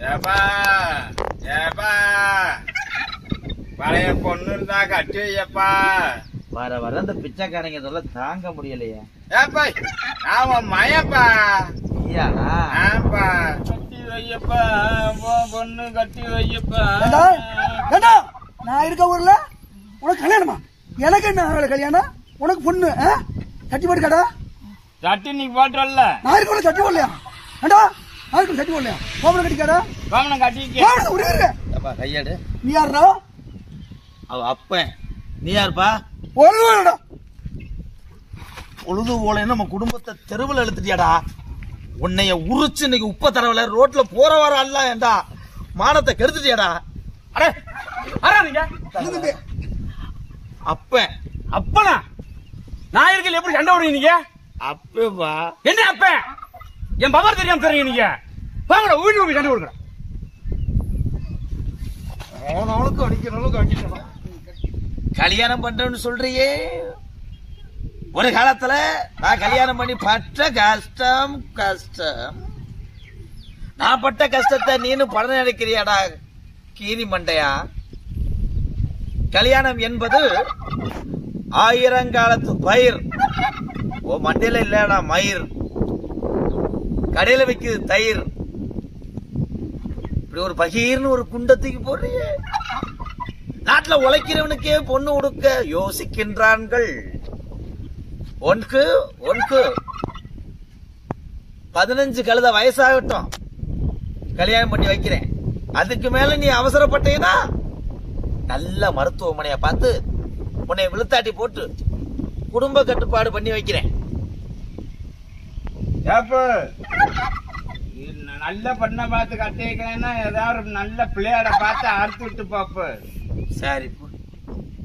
ஏப்பா ஏப்பா பழைய பொண்ணு இருந்தா கட்டி வையப்பா வர வர இந்த பிச்சைக்காரங்க சொல்ல தாங்க முடியலையே ஏப்பா அவன் மயப்பா நீயாடா ஆப்பா கட்டி வையப்பா உன் பொண்ணு கட்டி வையப்பா ஏண்டா ஏண்டா நான் இருக்க ஊர்ல உனக்கு கல்யாணமா எனக்கு என்ன ஆகல கல்யாணம் உனக்கு பொண்ணு ஆ? கட்டி போட்டு கடா சட்டி நீ போட்டல நான் இருக்க ஊர்ல கட்டி போடலையா ஏண்டா நான் இருக்க கட்டி போடலையா கோமனை கட்டிக்காடா கோமனம் கட்டிக்க கோமனை உடனே இருக்க அப்பா கையாடு நீ யாருடா அவ அப்பன் நீ யாருப்பா ஒரு வேடா உழுது ஓலைன்னு நம்ம குடும்பத்தை தெருவில் இழுத்துட்டியாடா உன்னைய உரிச்சு இன்னைக்கு உப்ப தரவில ரோட்ல போற வர அல்ல ஏண்டா மானத்தை கெடுத்துட்டியாடா அடே அரா நீங்க அப்பன் அப்பனா நாயர்கள் எப்படி சண்டை விடுறீங்க நீங்க அப்பேப்பா என்ன அப்ப என் பவர் தெரியாம தரீங்க நீங்க வாங்கடா வீட்டு போய் சண்டை கொடுக்குறேன் அவனவனுக்கு அடிக்கிறவனுக்கு அடிக்கணும் கல்யாணம் பண்றேன்னு சொல்றியே ஒரு காலத்துல நான் கல்யாணம் பண்ணி பட்ட கஷ்டம் கஷ்டம் நான் பட்ட கஷ்டத்தை நீனு பட நினைக்கிறியாடா கீரி மண்டையா கல்யாணம் என்பது ஆயிரங்காலத்து பயிர் ஓ மண்டையில இல்லடா மயிர் கடையில வைக்குது தயிர் இப்படி ஒரு பகீர்னு ஒரு குண்டத்துக்கு போடுறியே நாட்டுல உழைக்கிறவனுக்கே பொண்ணு கொடுக்க யோசிக்கின்றான்கள் ஒன்கு ஒன்கு பதினஞ்சு கழுத வயசாகட்டும் கல்யாணம் பண்ணி வைக்கிறேன் அதுக்கு மேல நீ அவசரப்பட்டீங்கன்னா நல்ல மருத்துவமனையை பார்த்து உன்னை விழுத்தாட்டி போட்டு குடும்ப கட்டுப்பாடு பண்ணி வைக்கிறேன் ஏப்பு நல்ல பண்ண பார்த்து கட்டி வைக்கிறேன்னா ஏதாவது ஒரு நல்ல பிள்ளையாட பார்த்து அறுத்து விட்டு பாப்பு சரி போ.